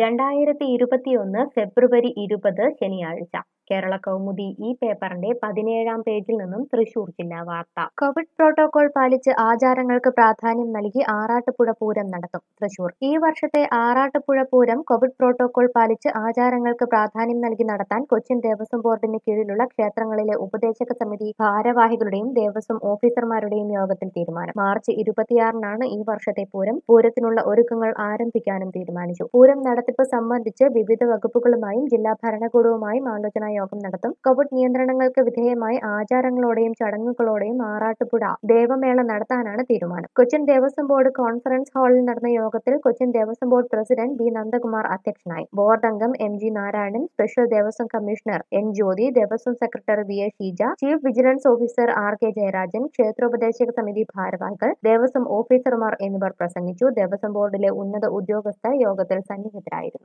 രണ്ടായിരത്തി ഇരുപത്തിയൊന്ന് ഫെബ്രുവരി ഇരുപത് ശനിയാഴ്ച കേരള കൗമുദി ഈ പേപ്പറിന്റെ പതിനേഴാം പേജിൽ നിന്നും തൃശൂർ ജില്ലാ വാർത്ത കോവിഡ് പ്രോട്ടോകോൾ പാലിച്ച് ആചാരങ്ങൾക്ക് പ്രാധാന്യം നൽകി ആറാട്ടുപുഴ പൂരം നടത്തും തൃശൂർ ഈ വർഷത്തെ ആറാട്ടുപുഴ പൂരം കോവിഡ് പ്രോട്ടോകോൾ പാലിച്ച് ആചാരങ്ങൾക്ക് പ്രാധാന്യം നൽകി നടത്താൻ കൊച്ചിൻ ദേവസ്വം ബോർഡിന് കീഴിലുള്ള ക്ഷേത്രങ്ങളിലെ ഉപദേശക സമിതി ഭാരവാഹികളുടെയും ദേവസ്വം ഓഫീസർമാരുടെയും യോഗത്തിൽ തീരുമാനം മാർച്ച് ഇരുപത്തിയാറിനാണ് ഈ വർഷത്തെ പൂരം പൂരത്തിനുള്ള ഒരുക്കങ്ങൾ ആരംഭിക്കാനും തീരുമാനിച്ചു പൂരം നടത്തിപ്പ് സംബന്ധിച്ച് വിവിധ വകുപ്പുകളുമായും ജില്ലാ ഭരണകൂടവുമായും ആലോചനാ യോഗം നടത്തും കോവിഡ് നിയന്ത്രണങ്ങൾക്ക് വിധേയമായി ആചാരങ്ങളോടെയും ചടങ്ങുകളോടെയും ആറാട്ടുപുഴ ദേവമേള നടത്താനാണ് തീരുമാനം കൊച്ചിൻ ദേവസ്വം ബോർഡ് കോൺഫറൻസ് ഹാളിൽ നടന്ന യോഗത്തിൽ Cochin Devaswom board president B Nandakumar അധ്യക്ഷനായി ബോർഡ് അംഗം M G Narayanan special Devaswom commissioner N Jyothi Devaswom secretary V A Sheeja chief vigilance officer R K Jayarajan ക്ഷേത്രോപദേശക സമിതി ഭാരവാഹികൾ ദേവസ്വം ഓഫീസർമാർ എന്നിവർ പ്രസംഗിച്ചു ദേവസ്വം ബോർഡിലെ ഉന്നത ഉദ്യോഗസ്ഥർ യോഗത്തിൽ സന്നിഹിതരായിരുന്നു